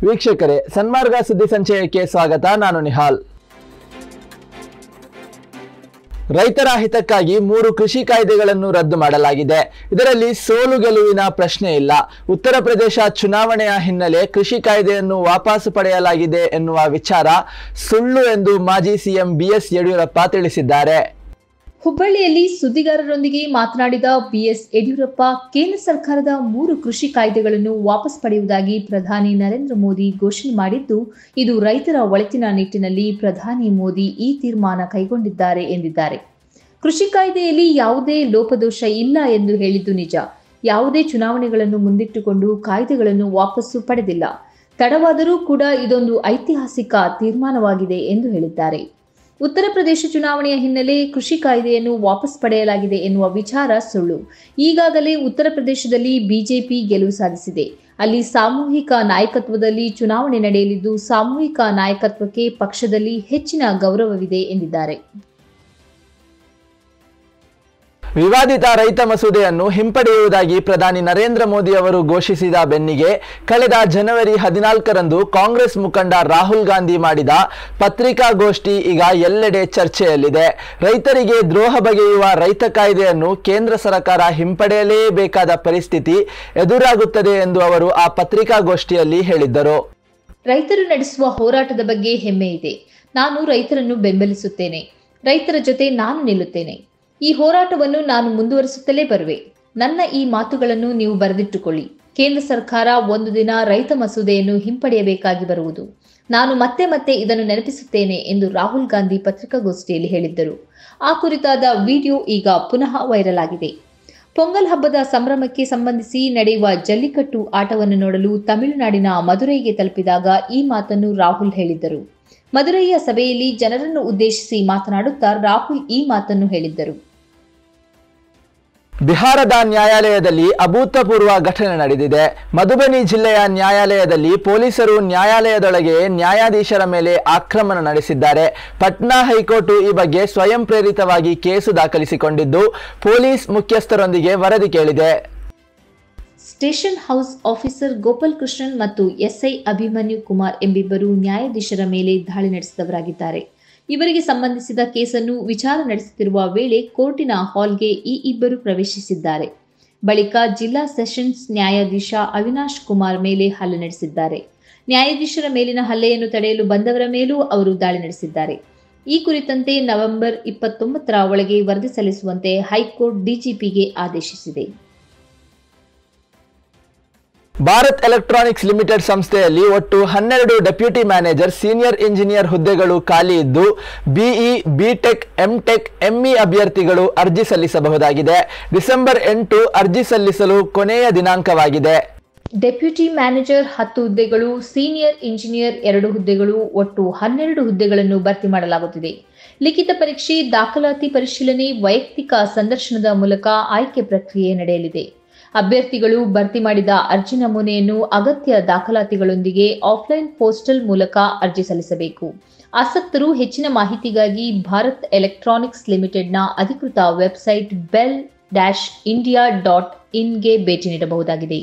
ವೀಕ್ಷಕರೇ ಸನ್ಮಾರ್ಗ ಸುದ್ದಿ ಸಂಚಯಕ್ಕೆ ಸ್ವಾಗತ ನಾನು ನಿಹಾಲ್ ರೈತರ ಹಿತಕ್ಕಾಗಿ ಮೂರು ಕೃಷಿ ಕಾಯ್ದೆಗಳನ್ನು ರದ್ದು ಮಾಡಲಾಗಿದೆ ಇದರಲ್ಲಿ ಸೋಲು ಗೆಲುವಿನ ಪ್ರಶ್ನೆ ಇಲ್ಲ ಉತ್ತರ ಪ್ರದೇಶ ಚುನಾವಣೆಯ ಹಿನ್ನೆಲೆ ಕೃಷಿ ಕಾಯ್ದೆಯನ್ನು ವಾಪಸ್ ಪಡೆಯಲಾಗಿದೆ ಎನ್ನುವ ವಿಚಾರ ಸುಳ್ಳು ಎಂದು ಮಾಜಿ ಸಿಎಂ ಬಿಎಸ್ ಯಡಿಯೂರಪ್ಪ ತಿಳಿಸಿದ್ದಾರೆ ಹುಬ್ಬಳ್ಳಿಯಲ್ಲಿ ಸುದ್ದಿಗಾರರೊಂದಿಗೆ ಮಾತನಾಡಿದ ಬಿಎಸ್ ಯಡಿಯೂರಪ್ಪ ಕೇಂದ್ರ ಸರ್ಕಾರದ ಮೂರು ಕೃಷಿ ಕಾಯ್ದೆಗಳನ್ನು ವಾಪಸ್ ಪಡೆಯುವುದಾಗಿ ಪ್ರಧಾನಿ ನರೇಂದ್ರ ಮೋದಿ ಘೋಷಣೆ ಮಾಡಿದ್ದು ಇದು ರೈತರ ಒಳಿತಿನ ನಿಟ್ಟಿನಲ್ಲಿ ಪ್ರಧಾನಿ ಮೋದಿ ಈ ತೀರ್ಮಾನ ಕೈಗೊಂಡಿದ್ದಾರೆ ಎಂದಿದ್ದಾರೆ ಕೃಷಿ ಕಾಯ್ದೆಯಲ್ಲಿ ಯಾವುದೇ ಲೋಪದೋಷ ಇಲ್ಲ ಎಂದು ಹೇಳಿದ್ದು ನಿಜ ಯಾವುದೇ ಚುನಾವಣೆಗಳನ್ನು ಮುಂದಿಟ್ಟುಕೊಂಡು ಕಾಯ್ದೆಗಳನ್ನು ವಾಪಸ್ಸು ಪಡೆದಿಲ್ಲ ತಡವಾದರೂ ಕೂಡ ಇದೊಂದು ಐತಿಹಾಸಿಕ ತೀರ್ಮಾನವಾಗಿದೆ ಎಂದು ಹೇಳಿದ್ದಾರೆ ಉತ್ತರ ಪ್ರದೇಶ ಚುನಾವಣೆಯ ಹಿನ್ನೆಲೆ ಕೃಷಿ ಕಾಯ್ದೆಯನ್ನು ವಾಪಸ್ ಪಡೆಯಲಾಗಿದೆ ಎನ್ನುವ ವಿಚಾರ ಸುಳ್ಳು ಈಗಾಗಲೇ ಉತ್ತರ ಪ್ರದೇಶದಲ್ಲಿ ಬಿಜೆಪಿ ಗೆಲುವು ಸಾಧಿಸಿದೆ ಅಲ್ಲಿ ಸಾಮೂಹಿಕ ನಾಯಕತ್ವದಲ್ಲಿ ಚುನಾವಣೆ ನಡೆಯಲಿದ್ದು ಸಾಮೂಹಿಕ ನಾಯಕತ್ವಕ್ಕೆ ಪಕ್ಷದಲ್ಲಿ ಹೆಚ್ಚಿನ ಗೌರವವಿದೆ ಎಂದಿದ್ದಾರೆ ವಿವಾದಿತ ರೈತ ಮಸೂದೆಯನ್ನು ಹಿಂಪಡೆಯುವುದಾಗಿ ಪ್ರಧಾನಿ ನರೇಂದ್ರ ಮೋದಿ ಅವರು ಘೋಷಿಸಿದ ಬೆನ್ನಿಗೆ ಕಳೆದ ಜನವರಿ ಹದಿನಾಲ್ಕರಂದು ಕಾಂಗ್ರೆಸ್ ಮುಖಂಡ ರಾಹುಲ್ ಗಾಂಧಿ ಮಾಡಿದ ಪತ್ರಿಕಾಗೋಷ್ಠಿ ಈಗ ಎಲ್ಲೆಡೆ ಚರ್ಚೆಯಲ್ಲಿದೆ ರೈತರಿಗೆ ದ್ರೋಹ ಬಗೆಯುವ ರೈತ ಕಾಯ್ದೆಯನ್ನು ಕೇಂದ್ರ ಸರ್ಕಾರ ಹಿಂಪಡೆಯಲೇಬೇಕಾದ ಪರಿಸ್ಥಿತಿ ಎದುರಾಗುತ್ತದೆ ಎಂದು ಅವರು ಆ ಪತ್ರಿಕಾಗೋಷ್ಠಿಯಲ್ಲಿ ಹೇಳಿದ್ದರು ರೈತರು ನಡೆಸುವ ಹೋರಾಟದ ಬಗ್ಗೆ ಹೆಮ್ಮೆ ಇದೆ ನಾನು ರೈತರನ್ನು ಬೆಂಬಲಿಸುತ್ತೇನೆ ರೈತರ ಜೊತೆ ನಾನು ನಿಲ್ಲುತ್ತೇನೆ ಈ ಹೋರಾಟವನ್ನು ನಾನು ಮುಂದುವರಿಸುತ್ತಲೇ ಬರುವೆ ನನ್ನ ಈ ಮಾತುಗಳನ್ನು ನೀವು ಬರೆದಿಟ್ಟುಕೊಳ್ಳಿ ಕೇಂದ್ರ ಸರ್ಕಾರ ಒಂದು ದಿನ ರೈತ ಮಸೂದೆಯನ್ನು ಹಿಂಪಡೆಯಬೇಕಾಗಿ ಬರುವುದು ನಾನು ಮತ್ತೆ ಮತ್ತೆ ಇದನ್ನು ನೆನಪಿಸುತ್ತೇನೆ ಎಂದು ರಾಹುಲ್ ಗಾಂಧಿ ಪತ್ರಿಕಾಗೋಷ್ಠಿಯಲ್ಲಿ ಹೇಳಿದ್ದರು ಆ ಕುರಿತಾದ ವಿಡಿಯೋ ಈಗ ಪುನಃ ವೈರಲ್ ಆಗಿದೆ ಪೊಂಗಲ್ ಹಬ್ಬದ ಸಂಭ್ರಮಕ್ಕೆ ಸಂಬಂಧಿಸಿ ನಡೆಯುವ ಜಲ್ಲಿಕಟ್ಟು ಆಟವನ್ನು ನೋಡಲು ತಮಿಳುನಾಡಿನ ಮದುರೈಗೆ ತಲುಪಿದಾಗ ಈ ಮಾತನ್ನು ರಾಹುಲ್ ಹೇಳಿದ್ದರು ಮದುರೈಯ ಸಭೆಯಲ್ಲಿ ಜನರನ್ನು ಉದ್ದೇಶಿಸಿ ಮಾತನಾಡುತ್ತಾ ರಾಹುಲ್ ಈ ಮಾತನ್ನು ಹೇಳಿದ್ದರು ಬಿಹಾರದ ನ್ಯಾಯಾಲಯದಲ್ಲಿ ಅಭೂತಪೂರ್ವ ಘಟನೆ ನಡೆದಿದೆ ಮಧುಬನಿ ಜಿಲ್ಲೆಯ ನ್ಯಾಯಾಲಯದಲ್ಲಿ ಪೊಲೀಸರು ನ್ಯಾಯಾಲಯದೊಳಗೆ ನ್ಯಾಯಾಧೀಶರ ಮೇಲೆ ಆಕ್ರಮಣ ನಡೆಸಿದ್ದಾರೆ ಪಟ್ನಾ ಹೈಕೋರ್ಟ್ ಈ ಬಗ್ಗೆ ಸ್ವಯಂ ಪ್ರೇರಿತವಾಗಿ ಕೇಸು ದಾಖಲಿಸಿಕೊಂಡಿದ್ದು ಪೊಲೀಸ್ ಮುಖ್ಯಸ್ಥರೊಂದಿಗೆ ವರದಿ ಕೇಳಿದೆ station house officer Gopal Krishnan ಮತ್ತು ಎಸ್ಐ ಅಭಿಮನ್ಯು ಕುಮಾರ್ ಎಂಬಿಬ್ಬರು ನ್ಯಾಯಾಧೀಶರ ಮೇಲೆ ದಾಳಿ ನಡೆಸಿದವರಾಗಿದ್ದಾರೆ ಇವರಿಗೆ ಸಂಬಂಧಿಸಿದ ಕೇಸನ್ನು ವಿಚಾರ ನಡೆಸುತ್ತಿರುವ ವೇಳೆ ಕೋರ್ಟಿನ ಹಾಲ್ಗೆ ಈ ಇಬ್ಬರು ಪ್ರವೇಶಿಸಿದ್ದಾರೆ ಬಳಿಕ ಜಿಲ್ಲಾ ಸೆಷನ್ಸ್ ನ್ಯಾಯಾಧೀಶ ಅವಿನಾಶ್ ಕುಮಾರ್ ಮೇಲೆ ಹಲ್ಲೆ ನಡೆಸಿದ್ದಾರೆ ನ್ಯಾಯಾಧೀಶರ ಮೇಲಿನ ಹಲ್ಲೆಯನ್ನು ತಡೆಯಲು ಬಂದವರ ಮೇಲೂ ಅವರು ದಾಳಿ ನಡೆಸಿದ್ದಾರೆ ಈ ಕುರಿತಂತೆ ನವೆಂಬರ್ ಇಪ್ಪತ್ತೊಂಬತ್ತರ ಒಳಗೆ ವರದಿ ಸಲ್ಲಿಸುವಂತೆ ಹೈಕೋರ್ಟ್ ಡಿಜಿಪಿಗೆ ಆದೇಶಿಸಿದೆ ಭಾರತ್ ಎಲೆಕ್ಟ್ರಾನಿಕ್ಸ್ ಲಿಮಿಟೆಡ್ ಸಂಸ್ಥೆಯಲ್ಲಿ ಒಟ್ಟು ಹನ್ನೆರಡು ಡೆಪ್ಯೂಟಿ ಮ್ಯಾನೇಜರ್ ಸೀನಿಯರ್ ಇಂಜಿನಿಯರ್ ಹುದ್ದೆಗಳು ಖಾಲಿ ಇದ್ದು ಬಿಇ ಬಿಟೆಕ್ ಎಂಟೆಕ್ ಎಂಇ ಅಭ್ಯರ್ಥಿಗಳು ಅರ್ಜಿ ಸಲ್ಲಿಸಬಹುದಾಗಿದೆ ಡಿಸೆಂಬರ್ ಎಂಟು ಅರ್ಜಿ ಸಲ್ಲಿಸಲು ಕೊನೆಯ ದಿನಾಂಕವಾಗಿದೆ ಡೆಪ್ಯೂಟಿ ಮ್ಯಾನೇಜರ್ ಹತ್ತು ಹುದ್ದೆಗಳು ಸೀನಿಯರ್ ಇಂಜಿನಿಯರ್ ಎರಡು ಹುದ್ದೆಗಳು ಒಟ್ಟು ಹನ್ನೆರಡು ಹುದ್ದೆಗಳನ್ನು ಭರ್ತಿ ಮಾಡಲಾಗುತ್ತಿದೆ ಲಿಖಿತ ಪರೀಕ್ಷೆ ದಾಖಲಾತಿ ಪರಿಶೀಲನೆ ವೈಯಕ್ತಿಕ ಸಂದರ್ಶನದ ಮೂಲಕ ಆಯ್ಕೆ ಪ್ರಕ್ರಿಯೆ ನಡೆಯಲಿದೆ ಅಭ್ಯರ್ಥಿಗಳು ಭರ್ತಿ ಮಾಡಿದ ಅರ್ಜಿ ನಮೂನೆಯನ್ನು ಅಗತ್ಯ ದಾಖಲಾತಿಗಳೊಂದಿಗೆ ಆಫ್ಲೈನ್ ಪೋಸ್ಟಲ್ ಮೂಲಕ ಅರ್ಜಿ ಸಲ್ಲಿಸಬೇಕು ಆಸಕ್ತರು ಹೆಚ್ಚಿನ ಮಾಹಿತಿಗಾಗಿ ಭಾರತ್ ಎಲೆಕ್ಟ್ರಾನಿಕ್ಸ್ ಲಿಮಿಟೆಡ್ನ ಅಧಿಕೃತ website BEL dash India dot ಇನ್ಗೆ ಭೇಟಿ ನೀಡಬಹುದಾಗಿದೆ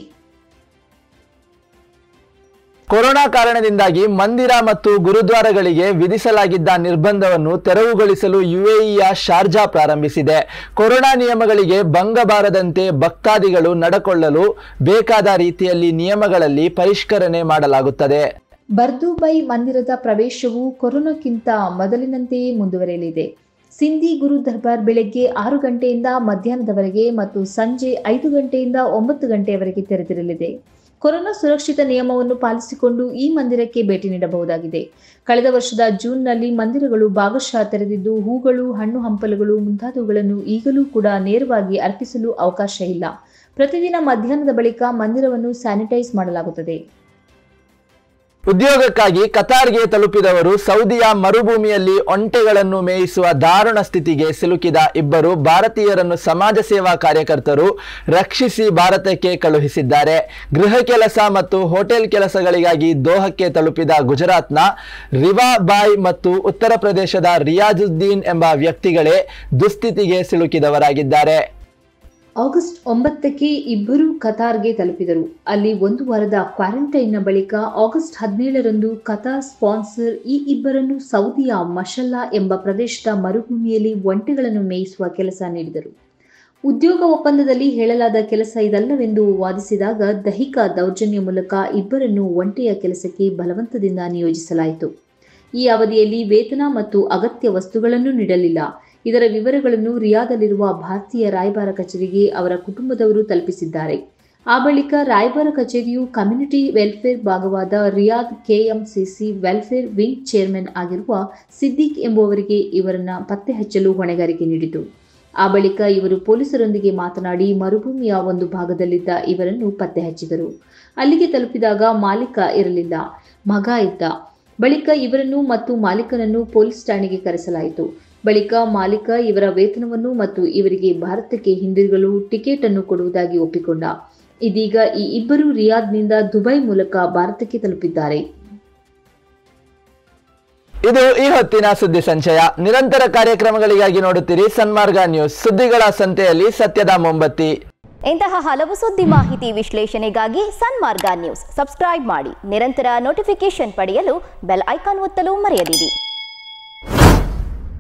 ಕೊರೋನಾ ಕಾರಣದಿಂದಾಗಿ ಮಂದಿರ ಮತ್ತು ಗುರುದ್ವಾರಗಳಿಗೆ ವಿಧಿಸಲಾಗಿದ್ದ ನಿರ್ಬಂಧವನ್ನು ತೆರವುಗೊಳಿಸಲು ಯುಎಇಯ ಶಾರ್ಜಾ ಪ್ರಾರಂಭಿಸಿದೆ ಕೊರೋನಾ ನಿಯಮಗಳಿಗೆ ಭಂಗ ಬಾರದಂತೆ ಭಕ್ತಾದಿಗಳು ನಡಕೊಳ್ಳಲು ಬೇಕಾದ ರೀತಿಯಲ್ಲಿ ನಿಯಮಗಳಲ್ಲಿ ಪರಿಷ್ಕರಣೆ ಮಾಡಲಾಗುತ್ತದೆ ಬರ್ದುಬೈ ಮಂದಿರದ ಪ್ರವೇಶವು ಕೊರೋನಾಕ್ಕಿಂತ ಮೊದಲಿನಂತೆಯೇ ಮುಂದುವರೆಯಲಿದೆ ಸಿಂಧಿ ಗುರು ದರ್ಬಾರ್ ಬೆಳಗ್ಗೆ ಆರು ಗಂಟೆಯಿಂದ ಮಧ್ಯಾಹ್ನದವರೆಗೆ ಮತ್ತು ಸಂಜೆ ಐದು ಗಂಟೆಯಿಂದ ಒಂಬತ್ತು ಗಂಟೆಯವರೆಗೆ ತೆರೆದಿರಲಿದೆ ಕೊರೋನಾ ಸುರಕ್ಷಿತ ನಿಯಮವನ್ನು ಪಾಲಿಸಿಕೊಂಡು ಈ ಮಂದಿರಕ್ಕೆ ಭೇಟಿ ನೀಡಬಹುದಾಗಿದೆ ಕಳೆದ ವರ್ಷದ ಜೂನ್ನಲ್ಲಿ ಮಂದಿರಗಳು ಭಾಗಶಃ ತೆರೆದಿದ್ದು ಹೂಗಳು ಹಣ್ಣು ಹಂಪಲುಗಳು ಮುಂತಾದವುಗಳನ್ನು ಈಗಲೂ ಕೂಡ ನೇರವಾಗಿ ಅರ್ಪಿಸಲು ಅವಕಾಶ ಇಲ್ಲ ಪ್ರತಿದಿನ ಮಧ್ಯಾಹ್ನದ ಬಳಿಕ ಮಂದಿರವನ್ನು ಸ್ಯಾನಿಟೈಸ್ ಮಾಡಲಾಗುತ್ತದೆ ಉದ್ಯೋಗಕ್ಕಾಗಿ ಕತಾರ್ಗೆ ತಲುಪಿದವರು ಸೌದಿಯ ಮರುಭೂಮಿಯಲ್ಲಿ ಒಂಟೆಗಳನ್ನು ಮೇಯಿಸುವ ದಾರುಣ ಸ್ಥಿತಿಗೆ ಸಿಲುಕಿದ ಇಬ್ಬರು ಭಾರತೀಯರನ್ನು ಸಮಾಜ ಸೇವಾ ಕಾರ್ಯಕರ್ತರು ರಕ್ಷಿಸಿ ಭಾರತಕ್ಕೆ ಕಳುಹಿಸಿದ್ದಾರೆ ಗೃಹ ಕೆಲಸ ಮತ್ತು ಹೋಟೆಲ್ ಕೆಲಸಗಳಿಗಾಗಿ ದೋಹಕ್ಕೆ ತಲುಪಿದ ಗುಜರಾತ್ನ ರಿವಾ ಬಾಯ್ ಮತ್ತು ಉತ್ತರ ಪ್ರದೇಶದ ರಿಯಾಜುದ್ದೀನ್ ಎಂಬ ವ್ಯಕ್ತಿಗಳೇ ದುಸ್ಥಿತಿಗೆ ಸಿಲುಕಿದವರಾಗಿದ್ದಾರೆ ಆಗಸ್ಟ್ ಒಂಬತ್ತಕ್ಕೆ ಇಬ್ಬರು ಕತಾರ್ಗೆ ತಲುಪಿದರು ಅಲ್ಲಿ ಒಂದು ವಾರದ ಕ್ವಾರಂಟೈನ್ನ ಬಳಿಕ ಆಗಸ್ಟ್ ಹದಿನೇಳರಂದು ಕತಾರ್ ಸ್ಪಾನ್ಸರ್ ಈ ಇಬ್ಬರನ್ನು ಸೌದಿಯ ಮಷಲ್ಲಾ ಎಂಬ ಪ್ರದೇಶದ ಮರುಭೂಮಿಯಲ್ಲಿ ಒಂಟೆಗಳನ್ನು ಮೇಯಿಸುವ ಕೆಲಸ ನೀಡಿದರು ಉದ್ಯೋಗ ಒಪ್ಪಂದದಲ್ಲಿ ಹೇಳಲಾದ ಕೆಲಸ ಇದಲ್ಲವೆಂದು ವಾದಿಸಿದಾಗ ದೈಹಿಕ ದೌರ್ಜನ್ಯ ಮೂಲಕ ಇಬ್ಬರನ್ನು ಒಂಟೆಯ ಕೆಲಸಕ್ಕೆ ಬಲವಂತದಿಂದ ನಿಯೋಜಿಸಲಾಯಿತು ಈ ಅವಧಿಯಲ್ಲಿ ವೇತನ ಮತ್ತು ಅಗತ್ಯ ವಸ್ತುಗಳನ್ನು ನೀಡಲಿಲ್ಲ ಇದರ ವಿವರಗಳನ್ನು ರಿಯಾದಲ್ಲಿರುವ ಭಾರತೀಯ ರಾಯಭಾರ ಕಚೇರಿಗೆ ಅವರ ಕುಟುಂಬದವರು ತಲುಪಿಸಿದ್ದಾರೆ ಆ ಬಳಿಕ ರಾಯಭಾರ ಕಚೇರಿಯು ಕಮ್ಯುನಿಟಿ ವೆಲ್ಫೇರ್ ಭಾಗವಾದ Riyadh KMCC welfare wing chairman ಆಗಿರುವ ಸಿದ್ದಿಕ್ ಎಂಬುವವರಿಗೆ ಇವರನ್ನ ಪತ್ತೆ ಹಚ್ಚಲು ಹೊಣೆಗಾರಿಕೆ ನೀಡಿತು ಆ ಬಳಿಕ ಇವರು ಪೊಲೀಸರೊಂದಿಗೆ ಮಾತನಾಡಿ ಮರುಭೂಮಿಯ ಒಂದು ಭಾಗದಲ್ಲಿದ್ದ ಇವರನ್ನು ಪತ್ತೆ ಹಚ್ಚಿದರು ಅಲ್ಲಿಗೆ ತಲುಪಿದಾಗ ಮಾಲೀಕ ಇರಲಿಲ್ಲ ಮಗ ಇದ್ದ ಬಳಿಕ ಇವರನ್ನು ಮತ್ತು ಮಾಲೀಕನನ್ನು ಪೊಲೀಸ್ ಠಾಣೆಗೆ ಕರೆಸಲಾಯಿತು ಬಳಿಕ ಮಾಲೀಕ ಇವರ ವೇತನವನ್ನು ಮತ್ತು ಇವರಿಗೆ ಭಾರತಕ್ಕೆ ಹಿಂದಿರುಗಲು ಟಿಕೆಟ್ ಅನ್ನು ಕೊಡುವುದಾಗಿ ಒಪ್ಪಿಕೊಂಡ ಇದೀಗ ಈ ಇಬ್ಬರು ರಿಯಾದ್ನಿಂದ ದುಬೈ ಮೂಲಕ ಭಾರತಕ್ಕೆ ತಲುಪಿದ್ದಾರೆ ಇದು ಈ ಹೊತ್ತಿನ ಸುದ್ದಿ ಸಂಚಯ ನಿರಂತರ ಕಾರ್ಯಕ್ರಮಗಳಿಗಾಗಿ ನೋಡುತ್ತೀರಿ ಸನ್ಮಾರ್ಗ ನ್ಯೂಸ್ ಸುದ್ದಿಗಳ ಸಂತೆಯಲ್ಲಿ ಸತ್ಯದ ಮೊಂಬತ್ತಿ ಇಂತಹ ಹಲವು ಸುದ್ದಿ ಮಾಹಿತಿ ವಿಶ್ಲೇಷಣೆಗಾಗಿ ಸನ್ಮಾರ್ಗ ನ್ಯೂಸ್ ಸಬ್ಸ್ಕ್ರೈಬ್ ಮಾಡಿ ನಿರಂತರ ನೋಟಿಫಿಕೇಶನ್ ಪಡೆಯಲು ಬೆಲ್ ಐಕಾನ್ ಒತ್ತಲು ಮರೆಯದಿರಿ